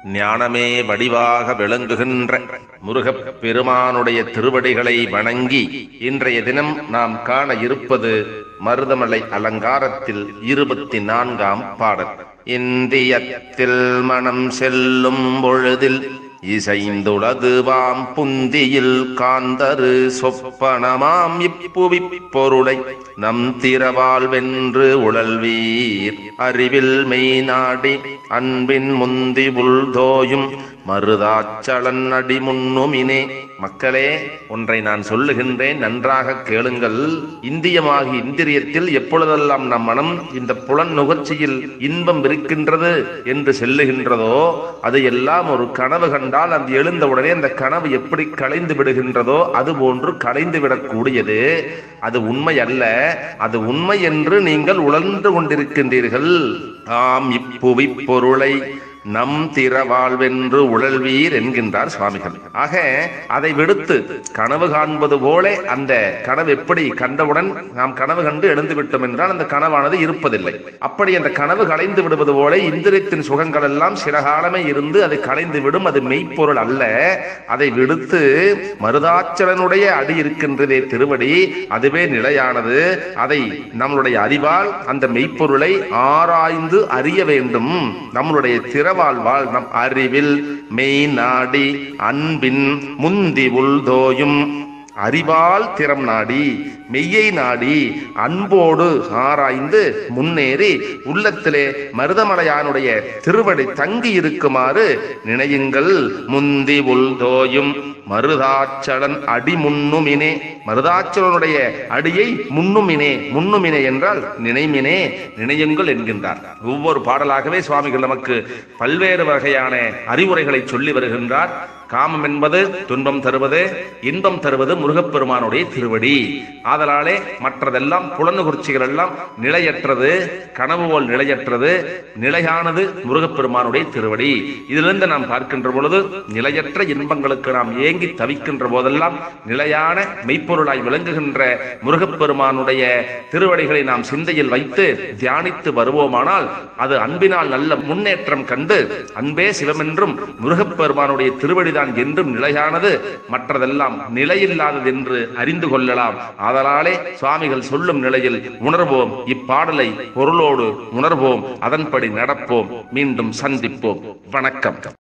ஞானமே வடிவாக விளங்குகின்ற முருகப் பெருமானுடைய திருவடிகளை வணங்கி இன்றைய தினம் நாம் காண இருப்பது மருதமலை அலங்காரத்தில் இருபத்தி நான்காம் பாடல் இந்தியத்தில் மனம் செல்லும் பொழுதில் இசைந்துளதுவாம் புந்தியில் காந்தரு சொப்பனமாம் இப்புவிப் பொருளை நம் திறவால் வென்று உழல்வீர் அறிவில் மெய் நாடி அன்பின் முந்தி உள்தோயும் மருதாச்சலன் அடி முன்னுமினே மக்களே ஒன்றை நான் சொல்லுகின்றேன் நன்றாக கேளுங்கள் இந்தியமாகி இந்திரியத்தில் எப்பொழுதெல்லாம் நம் மனம் இந்த புலன் நுகர்ச்சியில் இன்பம் இருக்கின்றது என்று செல்லுகின்றதோ அது எல்லாம் ஒரு கனவு கண்டால் அந்த எழுந்தவுடனே அந்த கனவு எப்படி கலைந்து விடுகின்றதோ அது போன்று கலைந்து விடக்கூடியது அது உண்மை அல்ல அது உண்மை என்று நீங்கள் உணர்ந்து கொண்டிருக்கின்றீர்கள் ஆம் இப்புவி பொருளை நம் திறவாழ்வென்று உழல்வீர் என்கின்றார் சுவாமிகள் ஆக அதை விடுத்து கனவு காண்பது போல அந்த கனவு எப்படி கண்டவுடன் நாம் கனவு கண்டு எழுந்து விட்டோம் என்றால் அந்த கனவானது இருப்பதில்லை அப்படி அந்த கனவு கலைந்து விடுவது போல இந்திரியத்தின் சுகங்கள் எல்லாம் சில காலமே இருந்து அது கலைந்து விடும் அது மெய்ப்பொருள் அல்ல அதை விடுத்து மருதாச்சலனுடைய அடி இருக்கின்றதே திருவடி அதுவே நிலையானது அதை நம்மளுடைய அறிவால் அந்த மெய்ப்பொருளை ஆராய்ந்து அறிய வேண்டும் நம்மளுடைய திறவாழ்வால் நம் அறிவில் மெய் நாடி அன்பின் முந்தி உள்தோயும் அறிவால் திறம் நாடி மெய்யை நாடி அன்போடு ஆராய்ந்து முன்னேறி உள்ளத்திலே மருதமலையானுடைய திருவடி தங்கி இருக்குமாறு நினையுங்கள் முந்தி உள்தோயும் மருதாச்சலன் அடி முன்னுமினே மருதாச்சலனுடைய அடியை முன்னுமினே முன்னுமினே என்றால் நினைமினே நினையுங்கள் என்கின்றார் ஒவ்வொரு பாடலாகவே சுவாமிகள் நமக்கு பல்வேறு வகையான அறிவுரைகளை சொல்லி வருகின்றார் காமம் என்பது துன்பம் தருவது இன்பம் தருவது முருகப்பெருமானுடைய திருவடி ஆதலாலே மற்றதெல்லாம் புலனுகுர்ச்சிகள் எல்லாம் நிலையற்றது கனவு போல் நிலையற்றது நிலையானது முருகப்பெருமானுடைய திருவடி இதிலிருந்து நாம் பார்க்கின்ற பொழுது நிலையற்ற இன்பங்களுக்கு நாம் ஏங்கி தவிக்கின்ற போதெல்லாம் நிலையான மெய்ப்பொருளாய் விளங்குகின்ற முருகப்பெருமானுடைய திருவடிகளை நாம் சிந்தையில் வைத்து தியானித்து வருவோமானால் அது அன்பினால் நல்ல முன்னேற்றம் கண்டு அன்பே சிவமென்றும் முருகப்பெருமானுடைய திருவடிதான் என்றும் நிலையானது மற்றதெல்லாம் நிலையில்லாதது என்று அறிந்து கொள்ளலாம் அதனாலே சுவாமிகள் சொல்லும் நிலையில் உணர்வோம் இப்பாடலை பொருளோடு உணர்வோம் அதன்படி நடப்போம் மீண்டும் சந்திப்போம் வணக்கம்